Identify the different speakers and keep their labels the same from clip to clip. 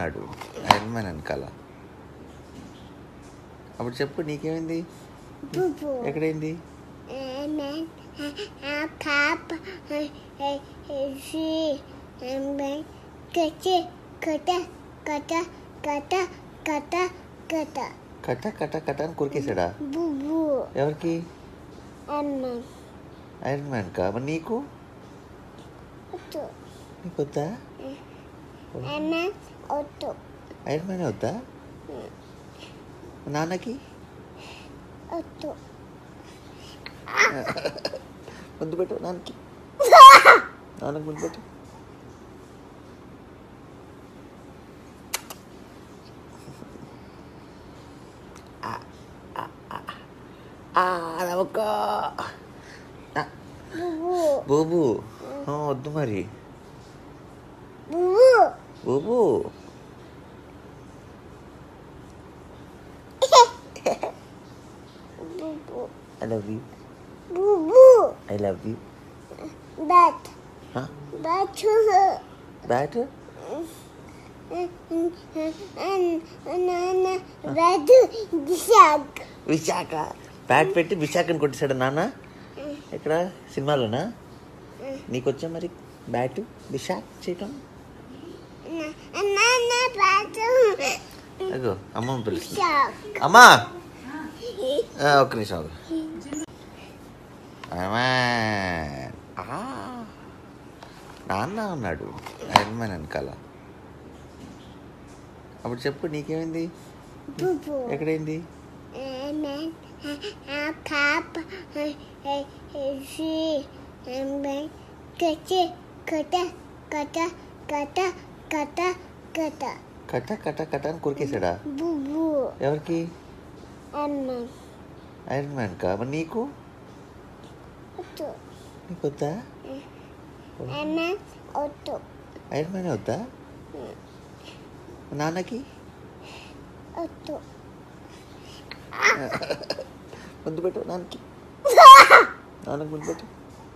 Speaker 1: ఉన్నాడు iron man వెనకాల అప్పుడు చెప్పు నీకేమైంది
Speaker 2: Bubu.
Speaker 1: ఎక్కడైంది
Speaker 2: And then a cup, she, and then kata, kata, kata, kata, kata, kata.
Speaker 1: కట్ట కట్ట కట్ట అని కొరికేసాడా
Speaker 2: Bubu.
Speaker 1: ఎవరికి
Speaker 2: And then,
Speaker 1: ఐరన్ మ్యాన్ కా మరి నీకు
Speaker 2: Otto.
Speaker 1: నీకు వద్దా
Speaker 2: And then, Otto.
Speaker 1: Iron man వద్దా నాన్నకి
Speaker 2: Otto.
Speaker 1: ముందు పెట్టు నాన్నకి నాన్నకి ముందు పెట్టు నమ్మక
Speaker 2: Bubu.
Speaker 1: బోబు ఆ, వద్దు మరి
Speaker 2: Bubu.
Speaker 1: Bobu
Speaker 2: Bubu.
Speaker 1: I love you
Speaker 2: Bubu.
Speaker 1: I love you
Speaker 2: Bat.
Speaker 1: Huh?
Speaker 2: Bat to her.
Speaker 1: Bat
Speaker 2: red Visakha
Speaker 1: Visakha bat పెట్టి విశాఖని కొట్టేశాడు నాన్న ఎక్కడ సినిమాలోనా నీకు వచ్చా మరి బ్యాట్ విశాఖ చేయటం
Speaker 2: నాన్న పాటు
Speaker 1: అగో అమ్మమ్మ పిలుస్తుంది
Speaker 2: విశాఖ
Speaker 1: అమ్మా ఆ, ఒక్క నిమిషం ఆగు. అమ్మా. ఆ. నాన్న ఉన్నాడు ఐరన్ మ్యాన్ వెనకాల అప్పుడు చెప్పు నీకేమైంది
Speaker 2: బుబు
Speaker 1: ఎక్కడైంది
Speaker 2: కాప్ షీ కచ్చ కట కట కట కట కట
Speaker 1: కట్ట కట్ట కట్ట అని కొరికేసాడా
Speaker 2: బుబు
Speaker 1: ఎవరికి
Speaker 2: అమ్మ
Speaker 1: ఐరన్ మ్యాన్ కా మరి నీకు
Speaker 2: ఒట్టు
Speaker 1: నీకు వద్దా
Speaker 2: అమ్మ ఒట్టు
Speaker 1: ఐరన్ మ్యాన్ వద్దా నాన్నకి
Speaker 2: ఒట్టు
Speaker 1: ముందు పెట్టు నాన్నకి నాన్నకి ముందు పెట్టు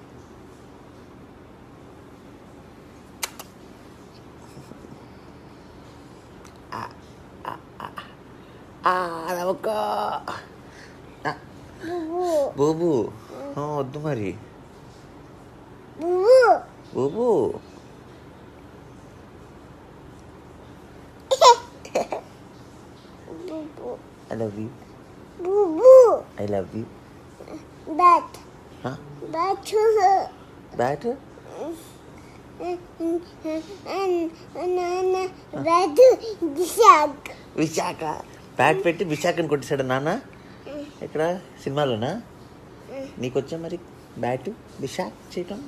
Speaker 1: నమ్మక
Speaker 2: బుబు
Speaker 1: బోబు ఆ, వద్దు మరి
Speaker 2: Bubu
Speaker 1: Bobu
Speaker 2: Bubu
Speaker 1: I love you
Speaker 2: Bubu
Speaker 1: I love you
Speaker 2: bat bat to her
Speaker 1: bat
Speaker 2: నాన్న రెడ్ విశాఖ
Speaker 1: విశాఖ బ్యాట్ పెట్టి విశాఖని కొట్టేశాడు నాన్న ఎక్కడ సినిమాలోనా నీకు వచ్చా మరి బ్యాట్ విశాఖ చేయటం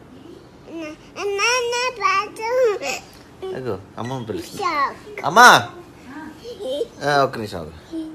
Speaker 2: నాన్న పాటు
Speaker 1: అగో అమ్మమ్మ పిలుస్తుంది
Speaker 2: విశాఖ
Speaker 1: అమ్మా ఆ, ఒక్క నిమిషం ఆగు.